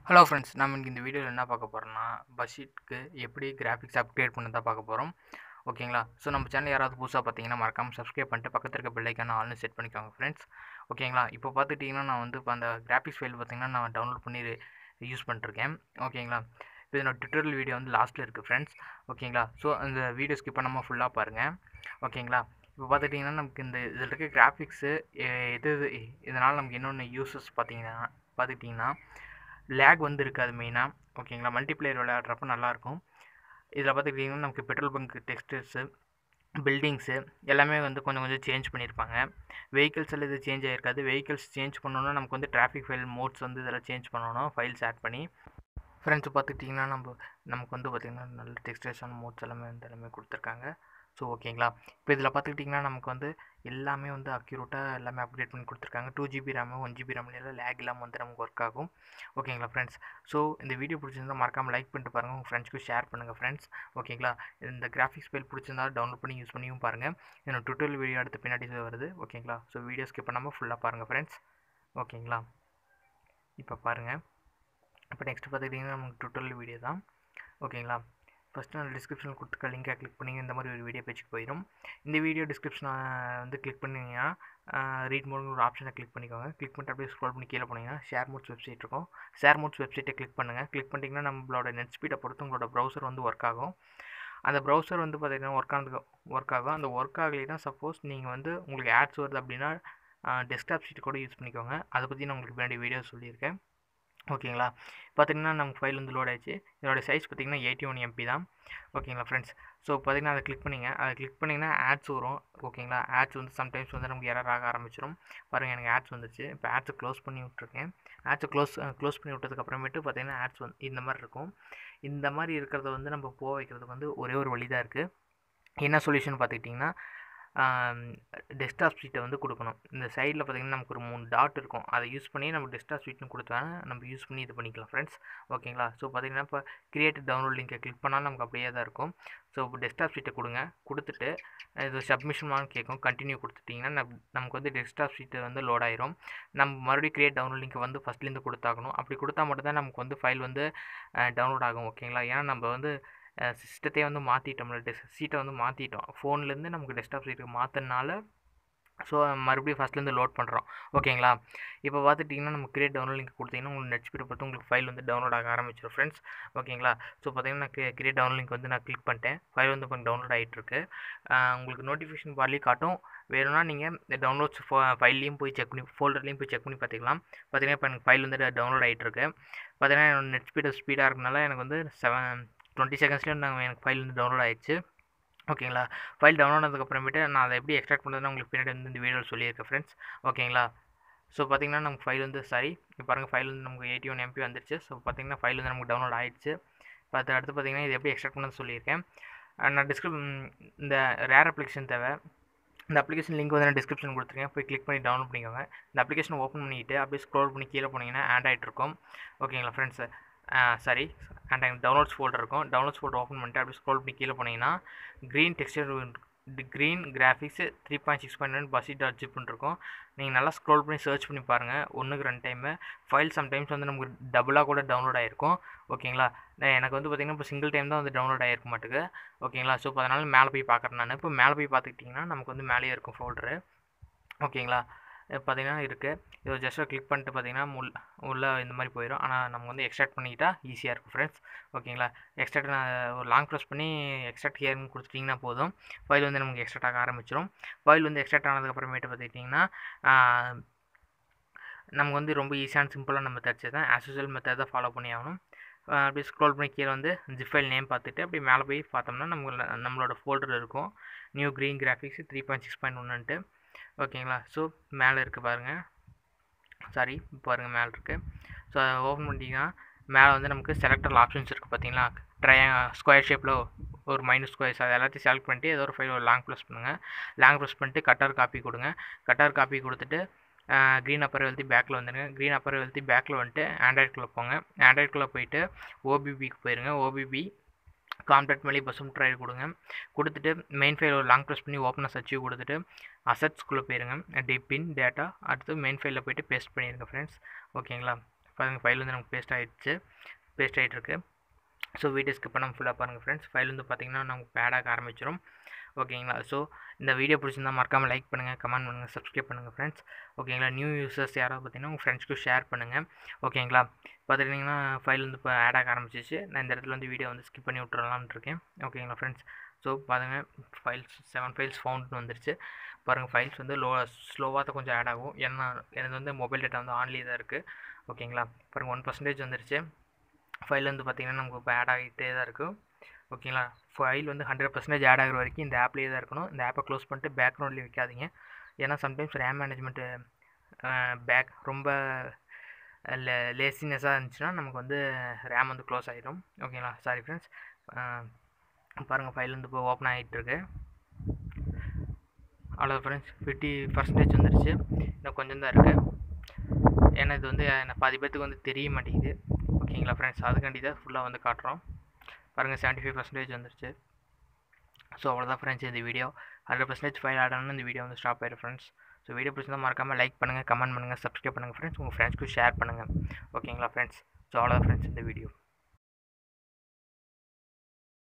hello friends நம்ம இன்னைக்கு இந்த வீடியோவில் என்ன பார்க்க போகிறோம்னா பஷீட்க்கு எப்படி கிராஃபிக்ஸ் அப்கிரேட் பண்ண தான் பார்க்க போகிறோம் ஓகேங்களா ஸோ நம்ம சேனல் யாராவது புதுசாக பார்த்தீங்கன்னா மறக்காமல் சப்ஸ்கிரைப் பண்ணிட்டு பக்கத்தில் இருக்க பெல்லைக்கான ஆல்னு செட் பண்ணிக்கோங்க ஃப்ரெண்ட்ஸ் ஓகேங்களா இப்போ பார்த்துட்டிங்கன்னா நான் வந்து இப்போ அந்த கிராஃபிக்ஸ் ஃபைல் பார்த்தீங்கன்னா நான் டவுன்லோட் பண்ணி யூஸ் பண்ணிருக்கேன் ஓகேங்களா இப்போ என்னோட ட்விட்டர் வீடியோ வந்து லாஸ்ட்டில் இருக்குது ஃப்ரெண்ட்ஸ் ஓகேங்களா ஸோ அந்த வீடியோ ஸ்கிப் பண்ணாமல் ஃபுல்லாக பாருங்கள் ஓகேங்களா இப்போ பார்த்துட்டிங்கன்னா நமக்கு இந்த இதில் இருக்க கிராஃபிக்ஸு எது எது இதனால் நமக்கு இன்னொன்று யூசஸ் பார்த்தீங்கன்னா பார்த்துட்டிங்கன்னா லேக் வந்து இருக்காது மெயினாக ஓகேங்களா மல்டிப்ளேயர் விளையாடுறப்ப நல்லாயிருக்கும் இதில் பார்த்துக்கிட்டிங்கன்னா நமக்கு பெட்ரோல் பங்க் டெக்ஸ்டர்ஸு பில்டிங்ஸு எல்லாமே வந்து கொஞ்சம் கொஞ்சம் சேஞ்ச் பண்ணியிருப்பாங்க வெஹிக்கிள்ஸ் எல்லாம் இது சேஞ்ச் ஆகிருக்காது வெஹிக்கிள்ஸ் சேஞ்ச் பண்ணணுன்னா நமக்கு வந்து டிராஃபிக் ஃபைல் மோட்ஸ் வந்து இதெல்லாம் சேஞ்ச் பண்ணணும் ஃபைல்ஸ் ஆட் பண்ணி ஃப்ரெண்ட்ஸ் பார்த்துக்கிட்டிங்கன்னா நம்ம நமக்கு வந்து பார்த்திங்கன்னா நல்ல டெக்ஸ்டேஷன் மோட்ஸ் எல்லாமே வந்து எல்லாமே கொடுத்துருக்காங்க ஸோ ஓகேங்களா இப்போ இதில் பார்த்துக்கிட்டிங்கன்னா நமக்கு வந்து எல்லாமே வந்து அக்யூரேட்டாக எல்லாமே அப்டேட் பண்ணி கொடுத்துருக்காங்க two GB RAM one GB ரேம்லாம் லேக் இல்லாமல் வந்து நமக்கு ஒர்க் ஆகும் ஓகேங்களா ஃப்ரெண்ட்ஸ் ஸோ இந்த வீடியோ பிடிச்சிருந்தா மறக்காமல் லைக் பண்ணிட்டு பாருங்கள் உங்கள் ஃப்ரெண்ட்ஸ்க்கு ஷேர் பண்ணுங்கள் ஃப்ரெண்ட்ஸ் ஓகேங்களா இந்த கிராஃபிக்ஸ் ஃபைல் பிடிச்சிருந்தா டவுன்லோட் பண்ணி யூஸ் பண்ணியும் பாருங்கள் என்னோட டுட்டோரியல் வீடியோ அடுத்து பின்னாடி வருது ஓகேங்களா ஸோ வீடியோ ஸ்கிப் பண்ணாமல் ஃபுல்லாக பாருங்கள் ஃப்ரெண்ட்ஸ் ஓகேங்களா இப்போ பாருங்கள் இப்போ நெக்ஸ்ட் பார்த்துக்கிட்டிங்கன்னா நமக்கு டுட்டோரியல் வீடியோ தான் ஓகேங்களா ஃபஸ்ட்டு நான் டிஸ்கிரிப்ஷனில் கொடுத்துருக்க லிங்கை கிளிக் பண்ணிங்க இந்த மாதிரி ஒரு வீடியோ பேஜுக்கு போயிடும் இந்த வீடியோ டிஸ்கிரிப்ஷனை வந்து கிளிக் பண்ணிங்கன்னா ரீட் மோட்னு ஒரு ஆப்ஷனை கிளிக் பண்ணிக்கோங்க கிளிக் பண்ணிட்டு அப்படியே ஸ்க்ரோல் பண்ணி கீழே போனீங்கன்னா ஷேர் மோட்ஸ் வெப்சைட் இருக்கும் ஷேர் மோட்ஸ் வெப்சைட்டை கிளிக் பண்ணுங்கள் கிளிக் பண்ணிட்டீங்கன்னா நம்மளோட நெட் ஸ்பீடை பொறுத்து உங்களோட ப்ரௌசர் வந்து ஒர்க் ஆகும் அந்த ப்ரௌசர் வந்து பார்த்திங்கன்னா ஒர்க் ஆனதுக்கு ஒர்க் ஆகும் அந்த ஒர்க் ஆகலைன்னா சப்போஸ் நீங்கள் வந்து உங்களுக்கு ஆட்ஸ் வருது அப்படின்னா டெஸ்க்டாப் ஷீட் கூட யூஸ் பண்ணிக்கோங்க அதை பற்றி நான் உங்களுக்கு பின்னாடி வீடியோ சொல்லியிருக்கேன் ஓகேங்களா பார்த்திங்கன்னா நமக்கு ஃபைல் வந்து லோட் ஆயிடுச்சு இதோட சைஸ் பார்த்திங்கன்னா எயிட்டி ஒன் எம்பி தான் ஓகேங்களா ஃப்ரெண்ட்ஸ் ஸோ பார்த்திங்கன்னா அதை கிளிக் பண்ணிங்க அதை கிளிக் பண்ணிங்கன்னா ஆட்ஸ் வரும் ஓகேங்களா ஆட்ஸ் வந்து சம்டைம்ஸ் வந்து நமக்கு எரர் ஆக ஆரம்பிச்சிடும் பாருங்கள் எனக்கு ஆட்ஸ் வந்துச்சு இப்போ ஆட்ஸை க்ளோஸ் பண்ணி விட்ருக்கேன் ஆட்ஸை க்ளோஸ் க்ளோஸ் பண்ணி விட்டதுக்கப்புறமேட்டு பார்த்திங்கன்னா ஆட்ஸ் வந்து இந்த மாதிரி இருக்கும் இந்த மாதிரி இருக்கிறத வந்து நம்ம போக வைக்கிறதுக்கு வந்து ஒரே ஒரு வழி தான் இருக்குது என்ன சொல்யூஷன் பார்த்துக்கிட்டிங்கன்னா டெஸ்க்டாப் ஷீட்டை வந்து கொடுக்கணும் இந்த சைடில் பார்த்திங்கன்னா நமக்கு ஒரு மூணு டாட் இருக்கும் அதை யூஸ் பண்ணி நம்ம டெஸ்க்டாப் ஷீட்னு கொடுத்தா நம்ம யூஸ் பண்ணி இது பண்ணிக்கலாம் ஃப்ரெண்ட்ஸ் ஓகேங்களா ஸோ பார்த்திங்கன்னா இப்போ கிரியேட் டவுன்லோட் லிங்கை கிளிக் பண்ணாலும் நமக்கு அப்படியே தான் இருக்கும் ஸோ இப்போ டெஸ்க்டாப் ஷீட்டை கொடுங்க கொடுத்துட்டு இது சப்மிஷன் கேட்கும் கண்டினியூ கொடுத்துட்டிங்கன்னா நம் நமக்கு வந்து டெஸ்க்டாப் ஷீட்டு வந்து லோட் ஆயிரும் நம்ம மறுபடியும் கிரியேட் டவுன்லோட் லிங்க் வந்து ஃபஸ்ட்லேருந்து கொடுத்தாகணும் அப்படி கொடுத்தா மட்டும்தான் நமக்கு வந்து ஃபைல் வந்து டவுன்லோட் ஆகும் ஓகேங்களா ஏன்னா நம்ம வந்து சிஸ்டத்தையே வந்து மாற்றிட்டோம்ல டெஸ் சீட்டை வந்து மாற்றிட்டோம் ஃபோன்லேருந்து நமக்கு டெஸ்க்டாப் சீட்டுக்கு மாற்றினால ஸோ மறுபடியும் ஃபஸ்ட்லேருந்து லோட் பண்ணுறோம் ஓகேங்களா இப்போ பார்த்துட்டிங்கன்னா நம்ம கிரியேட் டவுன்லோட் லிங்க் கொடுத்தீங்கன்னா உங்களுக்கு நெட் ஸ்பீடை பொறுத்து உங்களுக்கு ஃபைல் வந்து டவுன்லோட் ஆக ஆரம்பிச்சிடும் ஃப்ரெண்ட்ஸ் ஓகேங்களா ஸோ பார்த்தீங்கன்னா நான் கிரியேட் டவுன்லோட் லிங்க் வந்து நான் கிளிக் பண்ணிட்டேன் ஃபைல் வந்து இப்போ டவுன்லோட் ஆகிட்டுருக்கு உங்களுக்கு நோட்டிஃபிகேஷன் பார்லேயும் காட்டும் வேணும்னா நீங்கள் இந்த டவுன்லோட்ஸ் ஃபோ ஃபைல்லையும் போய் செக் பண்ணி ஃபோல்டர்லேயும் போய் செக் பண்ணி பார்த்துக்கலாம் பார்த்தீங்கன்னா இப்போ எனக்கு ஃபைல் வந்து டவுன்லோட் ஆகிட்டுருக்கு பார்த்தீங்கன்னா என்னோட நெட் ஸ்பீடு ஸ்பீடாக இருக்கனால எனக்கு வந்து செவன் டுவெண்ட்டி செகண்ட்ஸ்லேயும் நாங்கள் எனக்கு ஃபைல் வந்து டவுன்லோட் ஆயிடுச்சு ஓகேங்களா ஃபைல் டவுன்லோட் ஆனதுக்கப்புறமேட்டு நான் அதை எப்படி எக்ஸ்ட்ராக்ட் பண்ணுறதுன்னு உங்களுக்கு பின்னாடி வந்து இந்த வீடியோவில் சொல்லியிருக்கேன் ஃப்ரெண்ட்ஸ் ஓகேங்களா ஸோ பார்த்திங்கன்னா நமக்கு ஃபைல் வந்து சாரி இப்போ பாருங்கள் ஃபைல் வந்து நமக்கு எயிட்டி ஒன் எம்பி வந்துருச்சு ஸோ பார்த்திங்கன்னா ஃபைல் வந்து நமக்கு டவுன்லோட் ஆயிடுச்சு பார்த்து அடுத்து பார்த்திங்கன்னா இது எப்படி எக்ஸ்ட்ராக்ட் பண்ணது சொல்லியிருக்கேன் நான் டிஸ்கிரிப் இந்த ரேர் அப்ளிகேஷன் தேவை இந்த அப்ளிகேஷன் லிங்க் வந்து நான் டிஸ்கிரிப்ஷன் கொடுத்துருக்கேன் போய் கிளிக் பண்ணி டவுன்லோட் பண்ணிக்கோங்க இந்த அப்ளிகேஷன் ஓப்பன் பண்ணிவிட்டு அப்படியே ஸ்க்ரோல் பண்ணி கீழே போனீங்கன்னா ஆண்ட்ராய்ட் இருக்கும் ஓகேங்களா ஃப்ரெண்ட்ஸ் சாரி அண்ட் எனக்கு டவுன்லோட்ஸ் ஃபோல்டர் இருக்கும் டவுன்லோட்ஸ் ஃபோல்டர் ஓப்பன் பண்ணிட்டு அப்படியே ஸ்க்ரோல் பண்ணி கீழே போனீங்கன்னா க்ரீன் டெக்ஸ்டர் green graphics three point six point one பசி டாட் ஜிப்னு இருக்கும் நீங்கள் நல்லா ஸ்க்ரோல் பண்ணி சர்ச் பண்ணி பாருங்கள் ஒன்றுக்கு ரெண்டு டைமு ஃபைல் சம்டைம்ஸ் வந்து நமக்கு டபுளாக கூட டவுன்லோட் ஆகிருக்கும் ஓகேங்களா எனக்கு வந்து பார்த்திங்கன்னா இப்போ சிங்கிள் டைம் தான் வந்து டவுன்லோட் ஆகிருக்க மாட்டுக்கு ஓகேங்களா ஸோ இப்போ அதனால் மேலே போய் பார்க்குறேன் நான் இப்போ மேலே போய் பார்த்துக்கிட்டிங்கன்னா நமக்கு வந்து மேலேயே இருக்கும் ஃபோல்டரு ஓகேங்களா பார்த்திங்கன்னா இருக்குது இதை ஜஸ்ட்டாக கிளிக் பண்ணிட்டு பார்த்திங்கன்னா உள் உள்ளே இந்த மாதிரி போயிடும் ஆனால் நம்ம வந்து எக்ஸ்ட்ராக்ட் பண்ணிக்கிட்டால் ஈஸியாக இருக்கும் ஃப்ரெண்ட்ஸ் ஓகேங்களா எக்ஸ்ட்ராக்ட் நான் ஒரு லாங் ப்ரெஸ் பண்ணி எக்ஸ்ட்ராக்ட் ஹியர்னு கொடுத்துட்டிங்கன்னா போதும் ஃபைல் வந்து நமக்கு எக்ஸ்ட்ராக்ட் ஆக ஆரம்பிச்சிடும் ஃபைல் வந்து எக்ஸ்ட்ராக்ட் ஆனதுக்கப்புறமேட்டு பார்த்துக்கிட்டிங்கன்னா நமக்கு வந்து ரொம்ப ஈஸியான சிம்பிளான மெத்தட்ஸ் தான் ஆஸ் யூஸ்வல் மெத்தட் தான் ஃபாலோ பண்ணி ஆகணும் அப்படியே ஸ்க்ரோல் பண்ணி கீழே வந்து ஜிப் ஃபைல் நேம் பார்த்துட்டு அப்படி மேலே போய் பார்த்தோம்னா நம்ம நம்மளோட ஃபோல்டர் இருக்கும் new green graphics three point six point ஒன்றுன்ட்டு ஓகேங்களா ஸோ மேலே இருக்குது பாருங்கள் சாரி பாருங்கள் மேலே இருக்குது ஸோ அதை ஓப்பன் பண்ணிட்டீங்கன்னா மேலே வந்து நமக்கு செலக்டர் ஆப்ஷன்ஸ் இருக்குது பார்த்தீங்களா ட்ரை ஸ்கொயர் ஷேப்பில் ஒரு மைனஸ் ஸ்கொயர்ஸ் அது எல்லாத்தையும் செலக்ட் பண்ணிட்டு ஏதோ ஒரு ஃபைல் ஒரு லாங் ப்ரெஸ் பண்ணுங்கள் லாங் ப்ரெஸ் பண்ணிட்டு கட்டர் காப்பி கொடுங்க கட்டர் காப்பி கொடுத்துட்டு க்ரீன் அப்பர் எழுதி பேக்கில் வந்துடுங்க க்ரீன் அப்பர் எழுதி பேக்கில் வந்துட்டு ஆண்ட்ராய்டுக்குள்ளே போங்க ஆண்ட்ராய்டுக்குள்ளே போயிட்டு ஓபிபிக்கு போயிருங்க ஓபிபி காம்ப்ளெட் மேலே பசும் ட்ரைவ் கொடுங்க கொடுத்துட்டு மெயின் ஃபைல் ஒரு லாங் ப்ரெஸ் பண்ணி ஓப்பனை சர்ச்சு கொடுத்துட்டு அசட்ஸ்குள்ளே போயிருங்க டிப்பின் டேட்டா அடுத்து மெயின் ஃபைலில் போய்ட்டு பேஸ்ட் பண்ணிடுங்க ஃப்ரெண்ட்ஸ் ஓகேங்களா பாருங்கள் ஃபைல் வந்து நமக்கு பேஸ்ட் ஆகிடுச்சு பேஸ்ட் ஆகிட்டுருக்கு ஸோ வீடியோ ஸ்கிப் பண்ணாமல் ஃபுல்லாக பாருங்கள் ஃப்ரெண்ட்ஸ் ஃபைல் வந்து பார்த்திங்கன்னா நமக்கு பேடாக ஆரம்பிச்சிடும் ஓகேங்களா ஸோ இந்த வீடியோ பிடிச்சிருந்தா மறக்காமல் லைக் பண்ணுங்கள் கமெண்ட் பண்ணுங்கள் சப்ஸ்கிரைப் பண்ணுங்கள் ஃப்ரெண்ட்ஸ் ஓகேங்களா நியூ யூசர்ஸ் யாராவது பார்த்தீங்கன்னா உங்கள் ஃப்ரெண்ட்ஸ்க்கு ஷேர் பண்ணுங்கள் ஓகேங்களா பார்த்துட்டிங்கன்னா ஃபைல் வந்து இப்போ ஆட் ஆக ஆரம்பிச்சிச்சு நான் இந்த இடத்துல வந்து வீடியோ வந்து ஸ்கிப் பண்ணி விட்டுறலாம்னு இருக்கேன் ஓகேங்களா ஃப்ரெண்ட்ஸ் ஸோ பாருங்கள் ஃபைல்ஸ் செவன் ஃபைல்ஸ் ஃபவுண்ட்னு வந்துருச்சு பாருங்கள் ஃபைல்ஸ் வந்து லோ ஸ்லோவாக தான் கொஞ்சம் ஆட் ஆகும் ஏன்னா எனக்கு வந்து மொபைல் டேட்டா வந்து ஆன்லேயே தான் இருக்குது ஓகேங்களா பாருங்கள் ஒன் பர்சன்டேஜ் வந்துருச்சு ஃபைல் வந்து பார்த்திங்கன்னா நமக்கு இப்போ ஆட் ஆகிட்டே தான் இருக்கும் ஓகேங்களா ஃபைல் வந்து ஹண்ட்ரட் பர்சன்டேஜ் ஆட் ஆகிற வரைக்கும் இந்த ஆப்லேயே தான் இருக்கணும் இந்த ஆப்பை க்ளோஸ் பண்ணிட்டு பேக்ரவுண்ட்லேயே வைக்காதீங்க ஏன்னா சம்டைம்ஸ் ரேம் மேனேஜ்மெண்ட்டு பேக் ரொம்ப லேசினஸாக இருந்துச்சுன்னா நமக்கு வந்து ரேம் வந்து க்ளோஸ் ஆகிடும் ஓகேங்களா சாரி ஃப்ரெண்ட்ஸ் பாருங்கள் ஃபைல் வந்து இப்போ ஓப்பன் ஆகிட்டு இருக்கு அவ்வளோ ஃப்ரெண்ட்ஸ் ஃபிஃப்டி பர்சன்டேஜ் வந்துருச்சு இன்னும் கொஞ்சம் தான் இருக்குது ஏன்னா இது வந்து எனக்கு பாதி பேத்துக்கு வந்து தெரிய மாட்டேங்குது ஓகேங்களா ஃப்ரெண்ட்ஸ் அதுக்காண்டி தான் ஃபுல்லாக வந்து காட்டுறோம் பாருங்கள் செவன்ட்டி ஃபைவ் பர்சன்டேஜ் வந்துருச்சு ஸோ அவ்வளோதான் ஃப்ரெண்ட்ஸ் இந்த வீடியோ ஹண்ட்ரட் பர்சன்டேஜ் ஃபைல் ஆடணும்னு இந்த வீடியோ வந்து ஸ்டாப் ஆயிடும் ஃப்ரெண்ட்ஸ் ஸோ வீடியோ பிடிச்சிருந்தா மறக்காமல் லைக் பண்ணுங்கள் கமெண்ட் பண்ணுங்கள் சப்ஸ்கிரைப் பண்ணுங்கள் ஃப்ரெண்ட்ஸ் உங்கள் ஃப்ரெண்ட்ஸ்க்கு ஷேர் பண்ணுங்கள் ஓகேங்களா ஃப்ரெண்ட்ஸ் ஸோ அவ்வளோதான் ஃப்ரெண்ட்ஸ் இந்த வீடியோ